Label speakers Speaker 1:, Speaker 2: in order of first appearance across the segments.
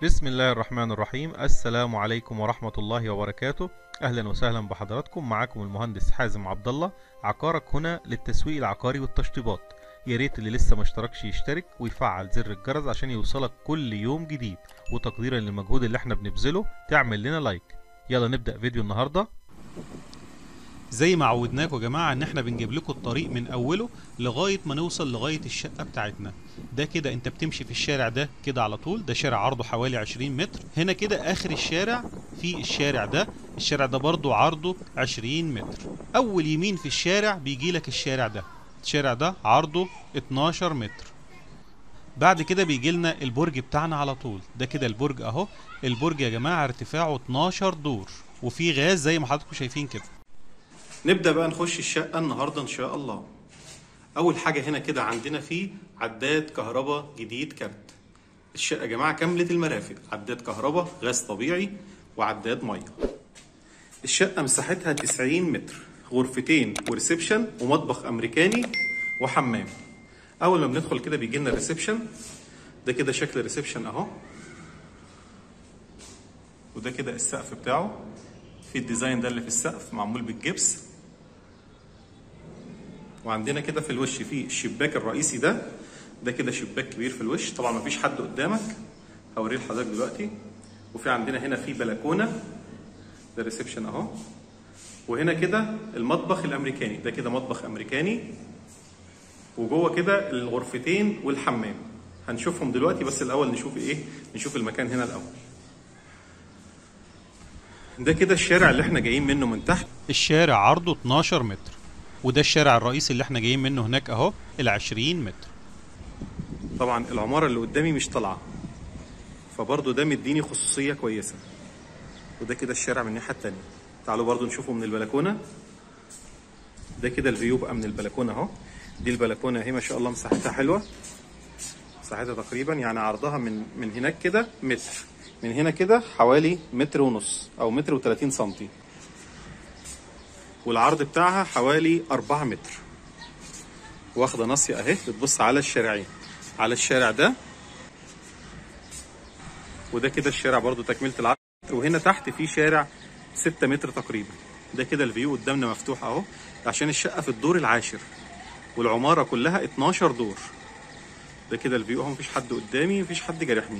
Speaker 1: بسم الله الرحمن الرحيم السلام عليكم ورحمة الله وبركاته أهلا وسهلا بحضراتكم معاكم المهندس حازم عبد الله عقارك هنا للتسويق العقاري والتشطيبات يا ريت اللي لسه ما اشتركش يشترك ويفعل زر الجرس عشان يوصلك كل يوم جديد وتقديرا للمجهود اللي احنا بنبذله تعمل لنا لايك يلا نبدأ فيديو النهارده
Speaker 2: زي ما عودناكم يا جماعه ان احنا بنجيب لكم الطريق من اوله لغايه ما نوصل لغايه الشقه بتاعتنا ده كده انت بتمشي في الشارع ده كده على طول ده شارع عرضه حوالي 20 متر هنا كده اخر الشارع في الشارع ده الشارع ده برضو عرضه 20 متر اول يمين في الشارع بيجي لك الشارع ده الشارع ده عرضه 12 متر بعد كده بيجي لنا البرج بتاعنا على طول ده كده البرج اهو البرج يا جماعه ارتفاعه 12 دور وفي غاز زي ما حضراتكم شايفين كده
Speaker 3: نبدأ بقى نخش الشقة النهاردة إن شاء الله أول حاجة هنا كده عندنا فيه عداد كهرباء جديد كارت الشقة يا جماعة كاملة المرافق عداد كهرباء غاز طبيعي وعداد مية الشقة مساحتها 90 متر غرفتين وريسبشن ومطبخ أمريكاني وحمام أول ما بندخل كده بيجي لنا الريسبشن ده كده شكل الريسبشن أهو وده كده السقف بتاعه في الديزاين ده اللي في السقف معمول بالجبس وعندنا كده في الوش في الشباك الرئيسي ده ده كده شباك كبير في الوش طبعا مفيش حد قدامك هوريه لحضرتك دلوقتي وفي عندنا هنا في بلكونه ده ريسبشن اهو وهنا كده المطبخ الامريكاني ده كده مطبخ امريكاني وجوه كده الغرفتين والحمام هنشوفهم دلوقتي بس الاول نشوف ايه نشوف المكان هنا الاول ده كده الشارع اللي احنا جايين منه من تحت
Speaker 2: الشارع عرضه 12 متر وده الشارع الرئيسي اللي احنا جايين منه هناك اهو ال 20 متر
Speaker 3: طبعا العمارة اللي قدامي مش طالعة فبرضه ده مديني خصوصية كويسة وده كده الشارع من الناحية التانية تعالوا برضه نشوفه من البلكونة ده كده الفيو بقى من البلكونة اهو دي البلكونة اهي ما شاء الله مساحتها حلوة مساحتها تقريبا يعني عرضها من من هناك كده متر من هنا كده حوالي متر ونص او متر وتلاتين سنتي والعرض بتاعها حوالي أربعة متر واخدة ناصية اهي بتبص على الشارعين على الشارع ده وده كده الشارع برضو تكملة العرض وهنا تحت في شارع ستة متر تقريبا ده كده الفيو قدامنا مفتوح اهو عشان الشقة في الدور العاشر والعمارة كلها 12 دور ده كده الفيو اهو مفيش حد قدامي مفيش حد جارحني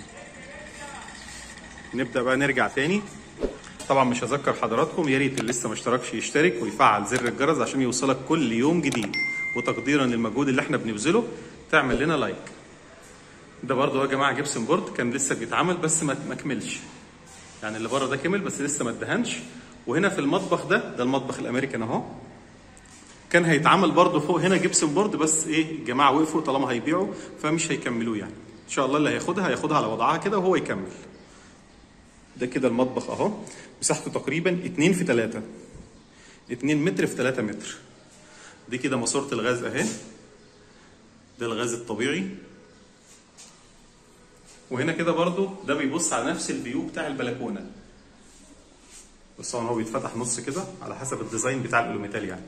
Speaker 3: نبدا بقى نرجع تاني طبعا مش هذكر حضراتكم يا ريت اللي لسه ما اشتركش يشترك ويفعل زر الجرس عشان يوصلك كل يوم جديد وتقديرا للمجهود اللي احنا بنبذله تعمل لنا لايك ده برضه يا جماعه جبسن بورد كان لسه بيتعمل بس ما ما كملش يعني اللي بره ده كمل بس لسه ما ادهنش وهنا في المطبخ ده ده المطبخ الامريكان اهو كان هيتعمل برضه فوق هنا جبسن بورد بس ايه الجماعه وقفوا طالما هيبيعوا فمش هيكملوه يعني ان شاء الله اللي هياخدها هياخدها على وضعها كده وهو يكمل ده كده المطبخ اهو مساحته تقريبا 2 في 3 2 متر في 3 متر دي كده ماسوره الغاز اهي ده الغاز الطبيعي وهنا كده برضو ده بيبص على نفس الفيو بتاع البلكونه بس طبعا هو بيتفتح نص كده على حسب الديزاين بتاع الالوميتال يعني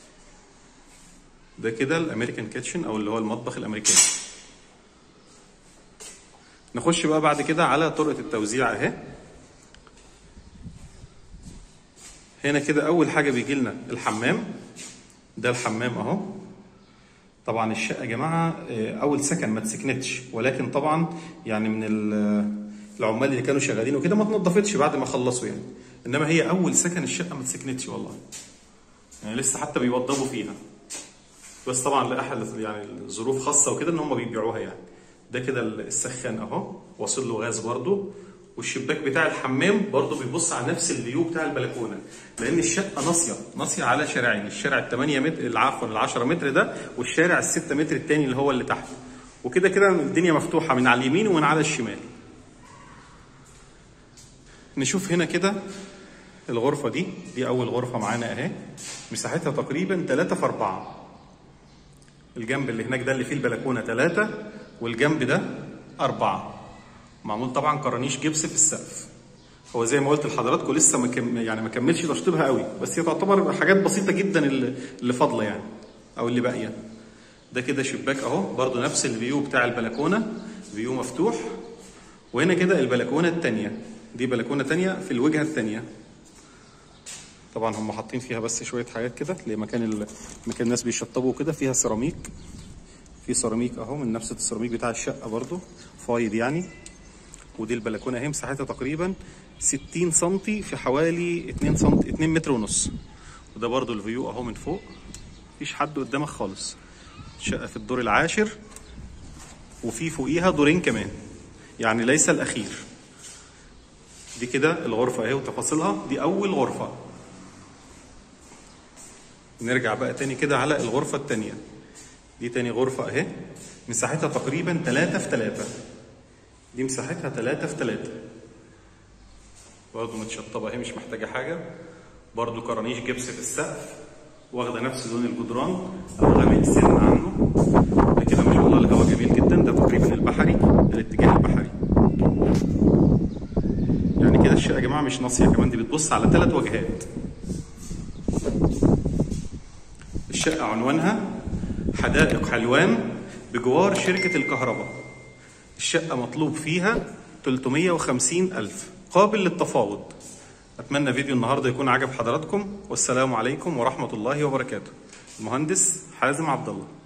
Speaker 3: ده كده الامريكان كيتشن او اللي هو المطبخ الامريكاني نخش بقى بعد كده على طرقه التوزيع اهي هنا كده اول حاجه بيجي لنا الحمام ده الحمام اهو طبعا الشقه يا جماعه اول سكن ما اتسكنتش ولكن طبعا يعني من العمال اللي كانوا شغالين وكده ما اتنضفتش بعد ما خلصوا يعني انما هي اول سكن الشقه ما اتسكنتش والله يعني لسه حتى بيوضبوا فيها بس طبعا لاحد يعني ظروف خاصه وكده ان هم بيبيعوها يعني ده كده السخان اهو واصل له غاز برده والشباك بتاع الحمام برضه بيبص على نفس الفيو بتاع البلكونه لان الشقه ناصيه ناصيه على شارعين الشارع ال 8 متر عفوا ال 10 متر ده والشارع ال 6 متر الثاني اللي هو اللي تحت وكده كده الدنيا مفتوحه من على اليمين ومن على الشمال نشوف هنا كده الغرفه دي دي اول غرفه معانا اهي مساحتها تقريبا 3 في 4 الجنب اللي هناك ده اللي فيه البلكونه 3 والجنب ده أربعة معمول طبعا كرانيش جبس في السقف هو زي ما قلت لحضراتكم لسه ما كم يعني ما كملش تشطيبها قوي بس هي تعتبر حاجات بسيطه جدا اللي, اللي فاضله يعني او اللي باقيه ده كده شباك اهو برضو نفس الفيو بتاع البلكونه فيو مفتوح وهنا كده البلكونه الثانيه دي بلكونه ثانيه في الوجهه الثانيه طبعا هم حاطين فيها بس شويه حاجات كده لمكان ال... مكان الناس بيشطبوا كده فيها سيراميك في سيراميك اهو من نفس السيراميك بتاع الشقه برضو فايض يعني ودي البلكونه اهي مساحتها تقريبا 60 سم في حوالي 2 سم 2 متر ونص وده برضو الفيو اهو من فوق مفيش حد قدامك خالص شقه في الدور العاشر وفي فوقيها دورين كمان يعني ليس الاخير دي كده الغرفه اهي وتفاصيلها دي اول غرفه نرجع بقى تاني كده على الغرفه التانيه دي تاني غرفه اهي مساحتها تقريبا 3 في 3 دي مساحتها 3 في 3 برضه متشطبه اهي مش محتاجه حاجه برضه كرانيش جبس في السقف واخده نفس لون الجدران او غامق سن عنه ده كده ما شاء الله الهواء جميل جدا ده تقريبا البحري ده الاتجاه البحري يعني كده الشقه يا جماعه مش ناصيه كمان دي بتبص على ثلاث واجهات الشقه عنوانها حدائق حلوان بجوار شركه الكهرباء الشقه مطلوب فيها 350 ألف قابل للتفاوض أتمنى فيديو النهاردة يكون عجب حضراتكم والسلام عليكم ورحمة الله وبركاته المهندس حازم عبد الله